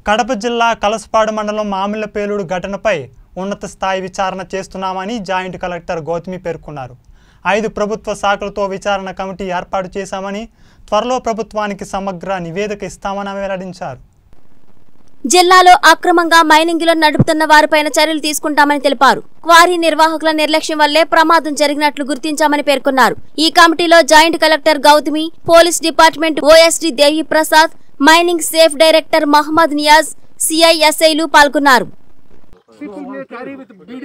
కడప జిల్లా కలసపాడు మండలం మామిళ్లపేలుడు ఘటనపై ఉన్నత స్థాయి విచారణ చేస్తున్నామని జాయింట్ కలెక్టర్ గౌతమి పేర్కొన్నారు ఐదు ప్రభుత్వ శాఖలతో విచారణ కమిటీ ఏర్పాటు చేశామని త్వరలో ప్రభుత్వానికి సమగ్ర నివేదిక ఇస్తామని వెల్లడించారు జిల్లాలో అక్రమంగా మైనింగ్లో నడుపుతున్న వారిపైన చర్యలు తీసుకుంటామని తెలిపారు క్వారీ నిర్వాహకుల నిర్లక్ష్యం వల్లే ప్రమాదం జరిగినట్లు గుర్తించామని పేర్కొన్నారు ఈ కమిటీలో joint collector Gautami police department OSD Devi Prasad mining safe director Mohammed Niyaz సిఐఎస్ఐలు పాల్గొన్నారు people may carry with BD.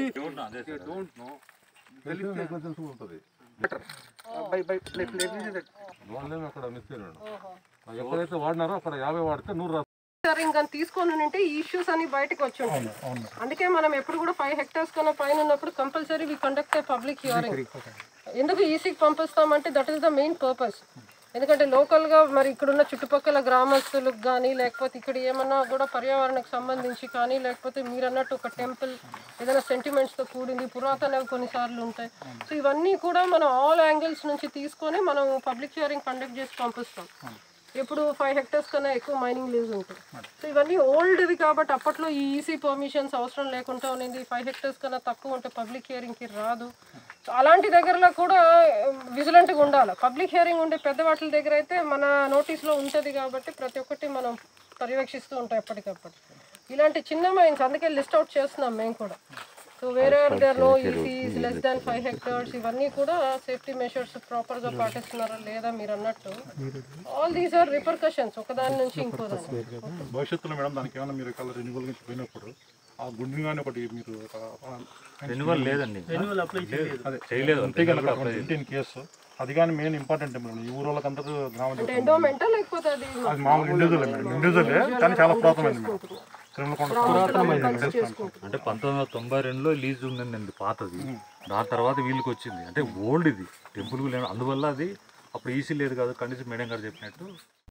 By, by, let, let me say that. వాళ్ళేమో అక్కడ మిస్ అయినాడు ఎక్కడైతే వాడినారో అక్కడ యాభై వాడితే నూరు రాస్తారు సార్ ఇంకా తీసుకొని ఉంటే ఈ ఇష్యూస్ అన్ని బయటకు వచ్చి ఉంటాయి అందుకే మనం ఎప్పుడు కూడా ఫైవ్ హెక్టార్స్ కన్నా పైన ఉన్నప్పుడు compulsory we conduct public hearing ఎందుకు ఈసీకి పంపిస్తామంటే that is the main purpose ఎందుకంటే లోకల్గా మరి ఇక్కడున్న చుట్టుపక్కల గ్రామస్తులకు కానీ లేకపోతే ఇక్కడ ఏమన్నా కూడా పర్యావరణకు సంబంధించి కానీ లేకపోతే మీరు అన్నట్టు ఒక టెంపుల్ ఏదైనా సెంటిమెంట్స్తో కూడింది పురాతనవి కొన్నిసార్లు ఉంటాయి సో ఇవన్నీ కూడా మనం ఆల్ యాంగిల్స్ నుంచి తీసుకొని మనం పబ్లిక్ హియరింగ్ కండక్ట్ చేసి పంపిస్తాం ఇప్పుడు ఫైవ్ హెక్టర్స్ కన్నా ఎక్కువ మైనింగ్ లీజ్ ఉంటుంది సో ఇవన్నీ ఓల్డ్వి కాబట్టి అప్పట్లో ఈ ఈసీ పర్మిషన్స్ అవసరం లేకుండా ఉన్నది ఫైవ్ హెక్టర్స్ కన్నా తక్కువ ఉంటే పబ్లిక్ హియరింగ్కి రాదు సో అలాంటి దగ్గరలో కూడా విజిలెంట్గా ఉండాలి పబ్లిక్ హియరింగ్ ఉండే పెద్ద వాటి దగ్గర అయితే మన నోటీస్లో ఉంటుంది కాబట్టి ప్రతి ఒక్కటి మనం పర్యవేక్షిస్తూ ఉంటాం ఎప్పటికప్పుడు ఇలాంటి చిన్న మైన్స్ అందుకే లిస్ట్ అవుట్ చేస్తున్నాం మేము కూడా సో వేరే there no ECs less than five hectares ఇవన్నీ కూడా సేఫ్టీ మెషర్స్ ప్రాపర్గా పాటిస్తున్నారా లేదా మీరు అన్నట్టు ఆల్ దీస్ ఆర్ రిపర్కషన్స్ ఒకదాని నుంచి ఇంకో దాని భవిష్యత్తులో మేడం దానికి ఏమైనా మీరు కలర్ రెన్యువల్ నుంచి పోయినప్పుడు ఆ గుండె కానీ ఒకటి మీరు రెన్యువల్ లేదండి అదే చేయలేదు ఉంటే కనుక ఇన్ కేసు అది కానీ మెయిన్ ఇంపార్టెంట్ మేడం ఈ ఊరు వాళ్ళకందరూ గ్రామం అంటే ఎండోమెంటా లేకపోతే అది అది మామూలు ఇండివిజువల్ మేడం ఇండివిజువల్ కానీ చాలా పురాతనమైంది మేడం తిరుమలకొండ చేసుకుంటారు అంటే పంతొమ్మిది వందల తొంభై రెండులో లీజ్ ఉందండి పాతది దాని తర్వాత వీళ్ళకి వచ్చింది అంటే ఓల్డ్ ఇది టెంపుల్ అందువల్ల అది అప్పుడు ఈసీ లేదు కాదు కండిషన్ మేడం గారు చెప్పినట్టు